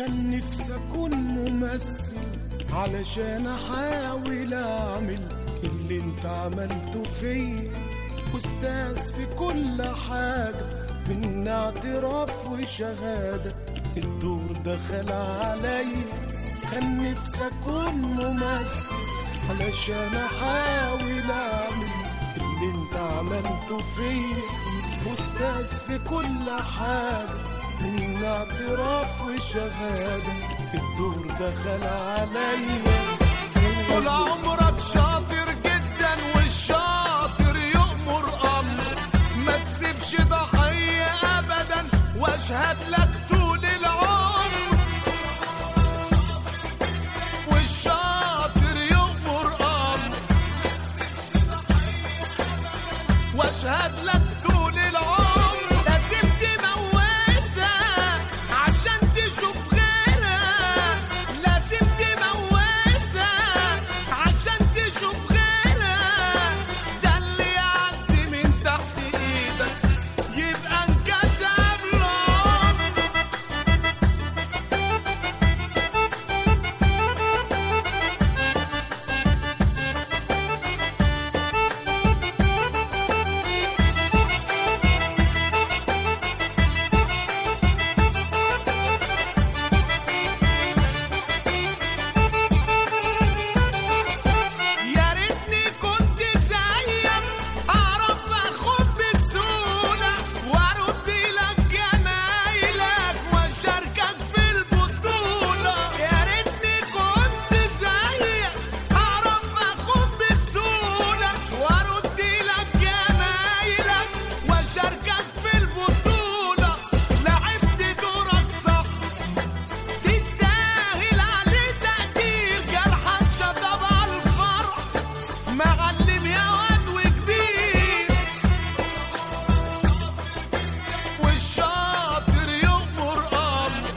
كان نفسي اكون ممثل علشان احاول اعمل اللي انت عملته فيا استاذ في كل حاجة من اعتراف وشهادة الدور دخل عليا كان نفسي اكون ممثل علشان احاول اعمل اللي انت عملته فيا استاذ في كل حاجة من اعتراف وشهادة الدور دخل عليا طول عمرك شاطر جدا والشاطر يؤمر امر ما تسيبش ضحية ابدا واشهد لك طول العمر والشاطر يؤمر امر واشهد لك طول العمر لازم تموتها عشان تشوف غيرها لازم تموتها عشان تشوف غيرها ده اللي يعدي من تحت ايدك يبقى انكتب له يا ريتني كنت زيك اعرف اخد بسهوله وارد لك جمايلك واشاركك في البطوله يا ريتني كنت زيك اعرف اخد بسهوله وارد لك جمايلك واشاركك في البطوله لعبت دورك صح تستاهل عليه تقدير جرحك شطب على الفرح معلم يا واد وكبير والشاطر يؤمر امر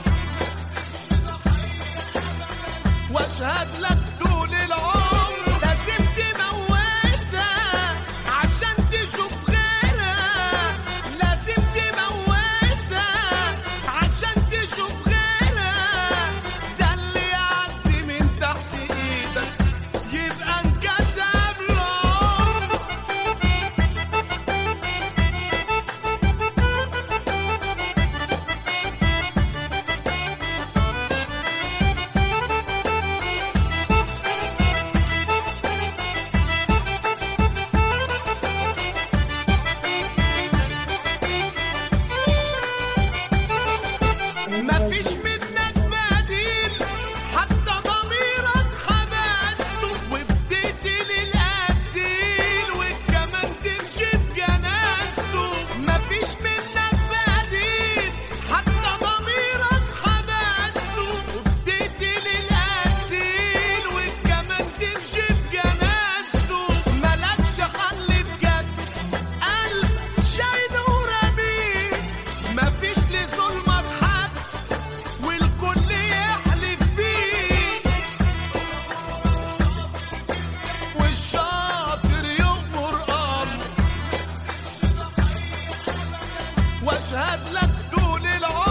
واشهد لك طول العمر لازم تموتها عشان تشوف غيرها لازم تموتها عشان تشوف غيرها ده اللي يعدي من تحت ايدك يبقى انكتب له مفيش منك بديل حتى ضميرك حبسته وبديت للقتيل والكمان تمشي في جنازته مفيش منك بديل حتى ضميرك حبسته وبديت للقتيل والكمان تمشي في جنازته ملكش حل بجد قلب شايد ورميل مفيش لظلمك حد والكل يحلف بيه والشاطر يؤمر امر واشهد لك طول العمر